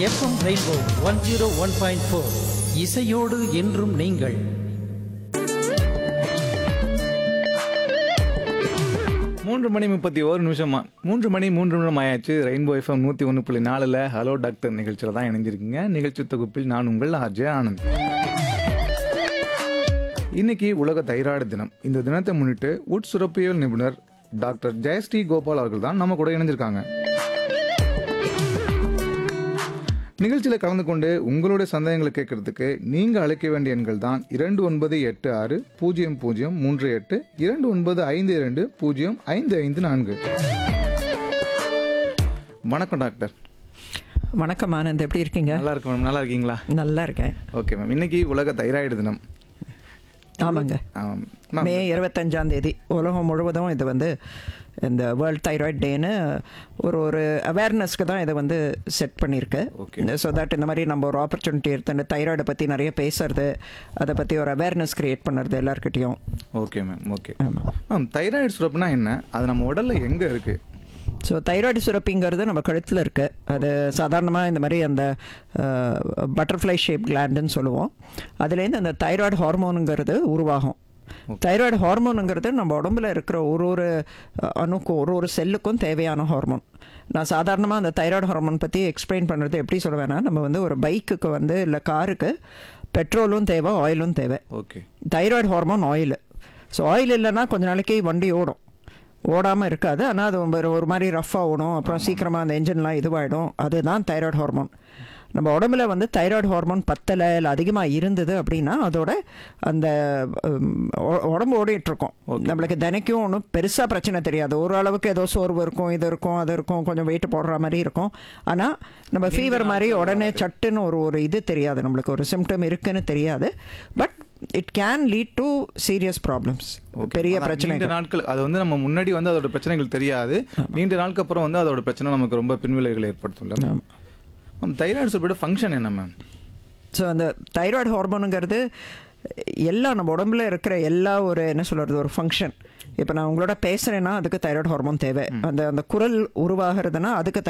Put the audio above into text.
FM rainbow one zero one point four இசையோடு என்றும் நீங்கள் மூன்று மணி முப்பத்தி ஒரு நிமிஷமா மூன்று மணி மூன்று நிமிடம் ஆயாச்சு ரெயின்போ எஃப்எம் நூற்றி ஒன்று புள்ளி நாலில் ஹலோ டாக்டர் நிகழ்ச்சியில் தான் இணைஞ்சிருக்கீங்க நிகழ்ச்சி தொகுப்பில் நான் உங்கள் ஆர்ஜே ஆனந்த் இன்னைக்கு உலக தைராய்டு தினம் இந்த தினத்தை முன்னிட்டு உட்சுரப்பியல் நிபுணர் டாக்டர் ஜெயஸ்ரீ கோபால் அவர்கள் தான் நம்ம கூட இணைஞ்சிருக்காங்க நிகழ்ச்சியில் கலந்து கொண்டு உங்களுடைய சந்தேகங்களை கேட்கறதுக்கு நீங்க அழைக்க வேண்டிய எண்கள் தான் இரண்டு ஒன்பது எட்டு ஆறு பூஜ்ஜியம் பூஜ்ஜியம் மூன்று எட்டு இரண்டு ஒன்பது ஐந்து இரண்டு பூஜ்ஜியம் ஐந்து ஐந்து நான்கு வணக்கம் டாக்டர் வணக்கம் ஆனந்த் எப்படி இருக்கீங்க நல்லா இருக்கு மேம் நல்லா இருக்கீங்களா நல்லா இருக்கேன் ஓகே மேம் இன்னைக்கு உலக தைராய்டு தினம் ஆமாங்க ஆம். மேம், மே இருபத்தஞ்சாம் தேதி உலகம் முழுவதும் இது வந்து இந்த வேர்ல்ட் தைராய்டு டேன்னு ஒரு ஒரு அவேர்னஸ்க்கு தான் இதை வந்து செட் பண்ணியிருக்கு Okay. ஸோ தட் இந்த மாதிரி நம்ம ஒரு ஆப்பர்ச்சுனிட்டி எடுத்து தைராய்டை பற்றி நிறைய பேசுறது அதை பற்றி ஒரு அவேர்னஸ் கிரியேட் பண்ணுறது எல்லாருக்கிட்டையும் okay ma'am okay ma'am thyroid சுரப்புனா என்ன அது நம்ம உடல்ல எங்க இருக்கு ஸோ தைராய்டு சுரப்பிங்கிறது நம்ம கழுத்தில் இருக்கு அது சாதாரணமாக இந்த மாதிரி அந்த பட்டர்ஃப்ளை ஷேப் கிளாண்டுன்னு சொல்லுவோம் அதுலேருந்து அந்த தைராய்டு ஹார்மோனுங்கிறது உருவாகும் தைராய்டு ஹார்மோனுங்கிறது நம்ம உடம்புல இருக்கிற ஒரு ஒரு அஹ், அணுக்கும் ஒரு ஒரு செல்லுக்கும் தேவையான ஹார்மோன் நான் சாதாரணமாக அந்த தைராய்டு ஹார்மோன் பற்றி எக்ஸ்பிளைன் பண்ணுறது எப்படி சொல்லுவேன்னா நம்ம வந்து ஒரு பைக்குக்கு வந்து இல்லை காருக்கு பெட்ரோலும் தேவை ஆயிலும் தேவை okay thyroid hormone oil so oil இல்லைன்னா கொஞ்ச நாளைக்கு வண்டி ஓடும் ஓடாமல் இருக்காது ஆனால் அது ஒரு ஒரு மாதிரி ரஃப்பாக ஓடும் அப்புறம் சீக்கிரமாக அந்த என்ஜின்லாம் இதுவாகிடும் அதுதான் தைராய்டு ஹார்மோன் நம்ம உடம்புல வந்து தைராய்டு ஹார்மோன் பத்தலை இல்லை அதிகமாக இருந்தது அப்படின்னா அதோட அந்த உம், உ- உடம்பு ஓடிட்டு இருக்கும் நம்மளுக்கு தினைக்கும் ஒன்றும் பெருசாக பிரச்சனை தெரியாது ஓரளவுக்கு ஏதோ சோர்வு இருக்கும் இது இருக்கும் அது இருக்கும் கொஞ்சம் வெயிட் போடுற மாதிரி இருக்கும் ஆனால் நம்ம ஃபீவர் மாதிரி உடனே சட்டுன்னு ஒரு ஒரு இது தெரியாது நம்மளுக்கு ஒரு சிம்டம் இருக்குன்னு தெரியாது but it can lead to serious problems பெரிய ஆனா, பிரச்சனை நீண்ட நாட்கள் அது வந்து நம்ம முன்னாடி வந்து அதோட பிரச்சனைகள் தெரியாது நீண்ட நாளுக்கு அப்புறம் வந்து அதோட பிரச்சனை நமக்கு ரொம்ப பின்விளைவுகளை ஏற்படுத்தும்ல மேம் தைராய்டு சுரப்போட ஃபங்க்ஷன் என்ன மேம் ஸோ அந்த தைராய்டு ஹார்மோனுங்கிறது எல்லா நம்ம உடம்புல இருக்கிற எல்லா ஒரு என்ன சொல்கிறது ஒரு ஃபங்க்ஷன் இப்போ நான் உங்களோட பேசுகிறேன்னா அதுக்கு தைராய்டு ஹார்மோன் தேவை அந்த அந்த குரல் உருவாகிறதுனா அதுக்கு